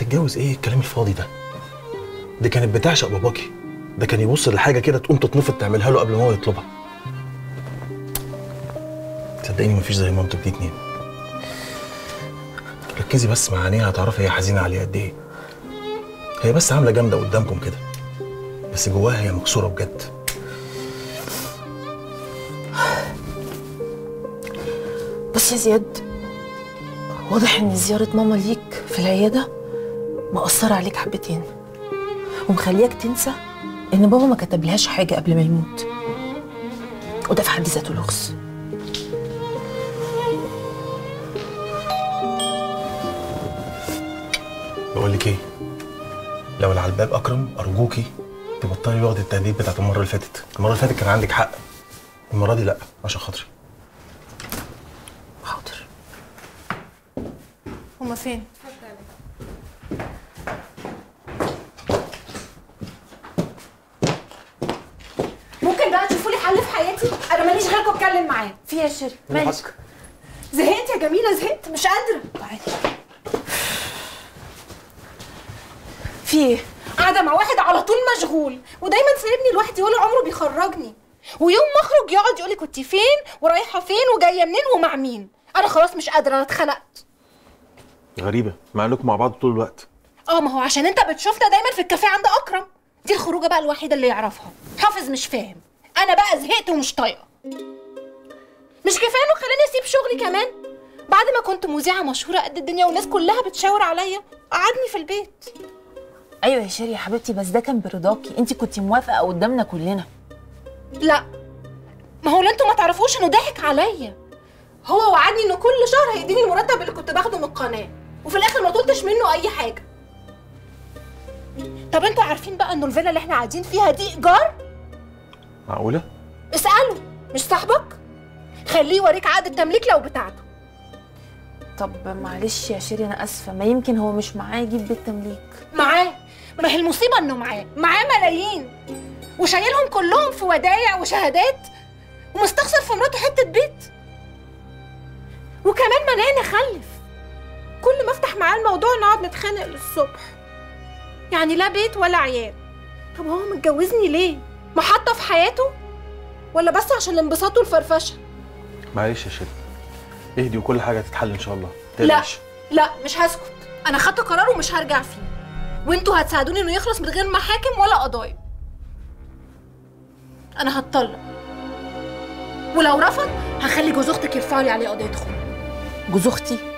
تتجوز ايه الكلام الفاضي ده دي كانت بتعشق باباكي ده كان يبص لحاجه كده تقوم تتنفض تعملها له قبل ما هو يطلبها صدقيني مفيش زي مامتك دي اتنين ركزي بس مع عينيها هتعرفي هي حزينه عليه قد ايه هي بس عامله جامده قدامكم كده بس جواها هي مكسوره بجد بص يا زياد واضح ان زيارة ماما ليك في العيادة مأثرة عليك حبتين ومخلياك تنسى ان بابا ما كتبلهاش حاجة قبل ما يموت وده في حد ذاته لغز بقول لك ايه لو اللي على الباب اكرم ارجوكي تبطلي واخد التهديد بتاعت المره اللي فاتت المره اللي فاتت كان عندك حق المره دي لا عشان خاطري حاضر هما فين؟ ممكن بقى تشوفوا لي حل في حياتي؟ انا ماليش غيركم اتكلم معاه. في إيه يا شيري؟ مالك؟ زهقت يا جميله زهقت مش قادره. تعالي في ايه؟ قاعده مع واحد على طول مشغول ودايما سايبني لوحدي ولا عمره بيخرجني. ويوم ما اخرج يقعد يقول لي كنت فين ورايحه فين وجايه منين ومع مين. انا خلاص مش قادره انا اتخنقت. غريبه مع انكم مع بعض طول الوقت اه ما هو عشان انت بتشوفنا دايما في الكافيه عند اكرم دي الخروجه بقى الوحيده اللي يعرفها حافظ مش فاهم انا بقى زهقت ومش طايقه مش كفايه انه خلاني اسيب شغلي كمان بعد ما كنت مذيعه مشهوره قد الدنيا والناس كلها بتشاور عليا قعدني في البيت ايوه يا شيري يا حبيبتي بس ده كان برضاكي انت كنت موافقة قدامنا كلنا لا ما هو اللي انتوا ما تعرفوش انه ضحك عليا هو وعدني انه كل شهر هيديني المرتب اللي كنت باخده من القناه وفي الاخر ما طلتش منه اي حاجه طب انتوا عارفين بقى انه الفيلا اللي احنا قاعدين فيها دي ايجار معقوله اساله مش صاحبك خليه يوريك عقد التمليك لو بتاعته طب معلش يا شيري انا اسفة ما يمكن هو مش معاه يجيب بيت تمليك معاه ما هي المصيبه انه معاه معاه ملايين وشايلهم كلهم في ودايع وشهادات ومستخسر في مراته حته بيت وكمان مناه نخلف كل ما افتح معاه الموضوع نقعد نتخانق للصبح يعني لا بيت ولا عيال طب هو متجوزني ليه محطه في حياته ولا بس عشان الانبساط والفرفشه معلش يا شيري اهدي وكل حاجه هتتحل ان شاء الله لا تقلقش. لا مش هسكت انا خدت قرار ومش هرجع فيه وانتوا هتساعدوني انه يخلص من غير محاكم ولا قضايا انا هتطلق ولو رفض هخلي جوز اختك يرفعوا لي عليه قضيه خون جوز اختي